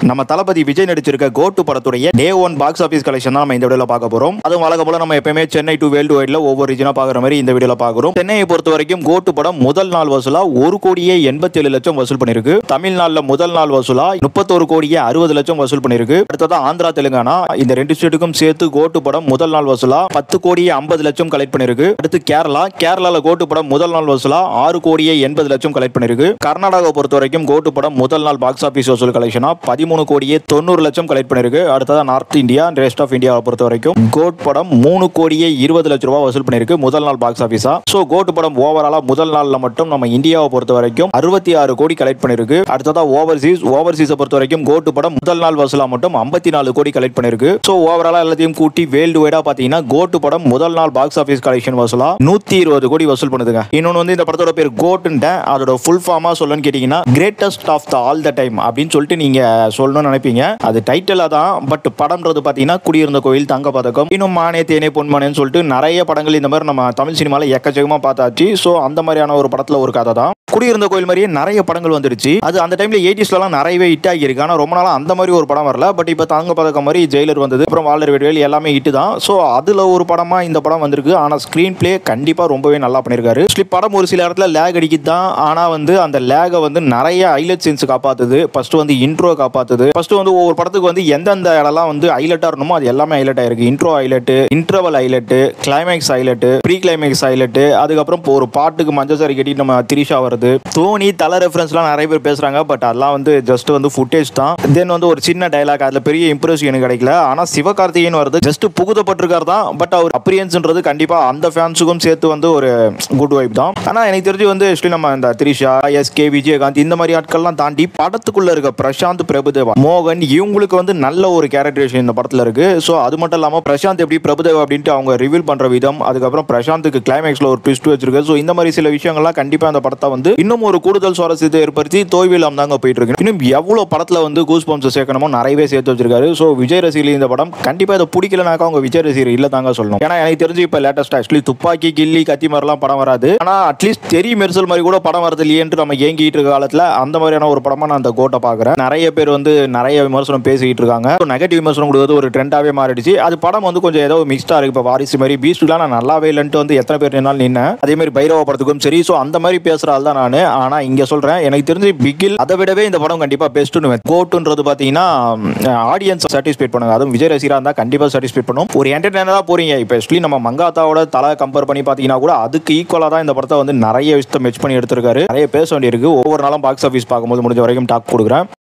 நம்ம தளபதி விஜய் நடிச்சிருக்க கோட்டு படத்துடைய day one box office collection தான் நம்ம இந்த வீடியோல பார்க்க போறோம் அதுவும் வழக்கம் போல நம்ம எப்பயுமே சென்னை டு வேல்டு வைட்ல ஒவ்வொரு ரீஜனா பார்க்குற மாதிரி இந்த வீடியோல பார்க்குறோம் சென்னையை பொறுத்த வரைக்கும் கோட்டு படம் முதல் நாள் வசூலா ஒரு கோடியே எண்பத்தி ஏழு லட்சம் வசூல் பண்ணிருக்கு தமிழ்நாட்டுல முதல் நாள் வசூலா முப்பத்தோரு கோடியே அறுபது லட்சம் வசூல் பண்ணிருக்கு அடுத்ததா ஆந்திரா தெலுங்கானா இந்த ரெண்டு ஸ்டேட்டுக்கும் சேர்த்து கோட்டு படம் முதல் நாள் வசூலா பத்து கோடியே ஐம்பது லட்சம் கலெக்ட் பண்ணிருக்கு அடுத்து கேரளா கேரளால கோட்டு படம் முதல் நாள் வசூலா ஆறு கோடியே எண்பது லட்சம் கலெக்ட் பண்ணிருக்கு கர்நாடகாவை பொறுத்த வரைக்கும் கோட்டு படம் முதல் நாள் பாக்ஸ் ஆஃபீஸ் வசூல் கலெக்ஷனா பதிமூணு கோடியே தொண்ணூறு லட்சம் கலெக்ட் பண்ணிருக்கு அடுத்ததா நார்த் இந்தியா ரெஸ்ட் ஆஃப் இந்தியாவை பொறுத்த வரைக்கும் கோட் படம் மூணு கோடியே இருபது லட்ச ரூபாய் வசூல் பண்ணிருக்கு முதல் நாள் பாக்ஸ் ஆஃபீஸா ஸோ கோட்டு படம் ஓவராலா முதல் நாள்ல மட்டும் நம்ம இந்தியாவை பொறுத்த வரைக்கும் அறுபத்தி ஆறு கோடி கலெக்ட் பண்ணிருக்கு அடுத்ததா ஓவர்சீஸ் ஓவர்சீஸை பொறுத்த வரைக்கும் கோட்டு படம் முதல் நாள் வசூலா மட்டும் ஐம்பத்தி நாலு கோடி கலெக்ட் பண்ணிருக்கு ஸோ ஓவராலா எல்லாத்தையும் கூட்டி வேர்ல்டு வைடா பாத்தீங்கன்னா கோட்டு படம் முதல் நாள் பாக்ஸ் ஆஃபீஸ் கலெக்ஷன் வசூலா நூத்தி இருபது கோடி வசூல் பண்ணுதுங்க இன்னொன்று வந்து இந்த படத்தோட பேர் கோட்டுன்ட்டேன் அதோட ஃபுல் ஃபார்மா சொல்லணும்னு கேட்டீங்கன்னா greatest of the all the time அப்படின்னு சொல்லிட்டு நீங்க சொல்லணும்னு நினைப்பீங்க அது டைட்டிலா தான் பட் படம்ன்றது பாத்தீங்கன்னா குடியிருந்த கோயில் தங்க பதக்கம் இன்னும் மானே தேனே பொன்மானேன்னு சொல்லிட்டு நிறைய படங்கள் இந்த மாதிரி நம்ம தமிழ் சினிமால எக்கச்சக்கமா பார்த்தாச்சு ஸோ அந்த மாதிரியான ஒரு படத்துல ஒரு கதை தான் குடியிருந்த கோயில் மாதிரியே நிறைய படங்கள் வந்துடுச்சு அது அந்த டைம்ல எயிட்டிஸ்லாம் நிறையவே ஹிட் ஆகியிருக்கு ஆனால் ரொம்ப நாளா அந்த மாதிரி ஒரு படம் வரல பட் இப்போ தங்க பதக்கம் மாதிரி ஜெயிலர் வந்தது அப்புறம் வாழர் வேடுவேல் எல்லாமே ஹிட் தான் ஸோ அதுல ஒரு படமா இந்த படம் வந்திருக்கு ஆனால் ஸ்க்ரீன் பிளே கண்டிப்பா ரொம்பவே நல்லா பண்ணியிருக்காரு Actually, படம் ஒரு சில இடத்துல லேக் அடிக்குது தான் ஆனால் வந்து அந்த லேகை வந்து நிறைய ஹைலைட் சீன்ஸ் காப்பாத்துது ஃபர்ஸ்ட் வந்து இன்ட்ரோ காப்பாத்துது ஃபர்ஸ்ட் வந்து ஒவ்வொரு படத்துக்கு வந்து எந்தெந்த இடம்லாம் வந்து ஹைலைட்டா இருக்கணுமோ அது எல்லாமே ஹைலைட் ஆயிருக்கு intro highlight interval highlight climax highlight pre climax highlight அதுக்கப்புறம் இப்போ ஒரு பாட்டுக்கு மஞ்சள் சாரி கட்டிட்டு நம்ம திரிஷா வருது தோனி தலை ரெஃபரன்ஸ்லாம் நிறைய பேர் பேசுறாங்க பட் அதெல்லாம் வந்து ஜஸ்ட் வந்து ஃபுட்டேஜ் தான் தென் வந்து ஒரு சின்ன டைலாக் அதுல பெரிய இம்ப்ரெஸ் எனக்கு கிடைக்கல ஆனா சிவகார்த்திகேயன் வருது ஜஸ்ட் புகுதப்பட்டிருக்காரு தான் பட் அவர் அப்ரியன்ஸ்ன்றது கண்டிப்பா அந்த ஃபேன்ஸுக்கும் சேர்த்து வந்து ஒரு குட் வைப் தான் ஆனா எனக்கு தெரிஞ்சு வந்து ஆக்சுவலி நம்ம இந்த திரிஷா எஸ் கே விஜயகாந்த் இந்த மாதிரி ஆட்கள்லாம் தாண்டி படத்துக்குள்ள இருக்க பிரசாந்த் பிரபுதேவா மோகன் இவங்களுக்கு வந்து நல்ல ஒரு கேரக்டரேஷன் இந்த படத்துல இருக்கு ஸோ அது மட்டும் இல்லாம பிரசாந்த் எப்படி பிரபுதேவா அப்படின்ட்டு அவங்க ரிவீல் பண்ற விதம் அதுக்கப்புறம் பிரசாந்துக்கு கிளைமேக்ஸ்ல ஒரு ட்விஸ்ட் வச்சிருக்கு ஸோ இந்த மாதிரி சில விஷயங்கள்லாம் கண்டிப்பா அந்த படத்தை வந்து இன்னும் ஒரு கூடுதல் சுவாரஸ்யத்தை ஏற்படுத்தி தோல்வியிலாம் தாங்க போயிட்டு இருக்கு இன்னும் எவ்வளவு படத்துல வந்து கூஸ் பம்ப்ஸ் சேர்க்கணுமோ நிறையவே சேர்த்து வச்சிருக்காரு ஸோ விஜய் ரசிகர்கள் இந்த படம் கண்டிப்பா இதை பிடிக்கலனாக்கா அவங்க விஜய் ரசிகர் இல்ல தாங்க சொல்லணும் ஏன்னா எனக்கு தெரிஞ்சு இப்ப லேட்டஸ்ட் ஆக்சுவலி துப்பாக்கி கில்லி கத்தி மாதிரிலாம் படம் வராது ஆனா அட்லீஸ்ட் தெரி மெர்சல் மாதிரி கூட படம் வரது இல்லையேன்ட்டு நம்ம ஏங்கிட்டு இருக்க காலத்துல அந்த மாதிரியான ஒரு படமா நான் அந்த கோட்டை பாக்குறேன் நிறைய பேர் வந்து நிறைய விமர்சனம் பேசிக்கிட்டு இருக்காங்க நெகட்டிவ் விமர்சனம் கொடுக்குறது ஒரு ட்ரெண்டாவே மாறிடுச்சு அது படம் வந்து கொஞ்சம் ஏதோ மிக்ஸ்டா இருக்கு இப்போ வாரிசு மாதிரி பீஸ்ட்லாம் நான் நல்லாவே இல்லைன்ட்டு வந்து எத்தனை பேர் நின்னாலும் நின்னேன் அதே மாதிரி பைரவ படத்துக்கும் சரி ஸோ அந்த மாதிரி பேசுற ஆள் தான் நான் ஆனா இங்க சொல்றேன் எனக்கு தெரிஞ்சு பிகில் அதை விடவே இந்த படம் கண்டிப்பா பெஸ்ட்னு கோட்டுன்றது பாத்தீங்கன்னா ஆடியன்ஸ் சாட்டிஸ்ஃபைட் பண்ணுங்க அதுவும் விஜய் ரசிகரா இருந்தா கண்டிப்பா சாட்டிஸ்ஃபைட் பண்ணும் ஒரு என்டர்டைனரா போறீங்க இப்போ ஆக்சுவலி நம்ம மங்காத்தாவோட தலை கம்பேர் பண்ணி பாத்தீங்கன்னா கூட அதுக்கு ஈக்குவலா தான் இந்த படத்தை வந்து நிறைய விஷயத்தை மெச் பண்ணி எடுத்திருக்காரு நிறைய பேச வேண்டியிருக்கு ஒவ்வொரு நாளும் பாக்ஸ் ஆஃபீஸ் பார்க்கும்போது முடிஞ்ச வரைக்கும் டாக் கொடுக்குறேன்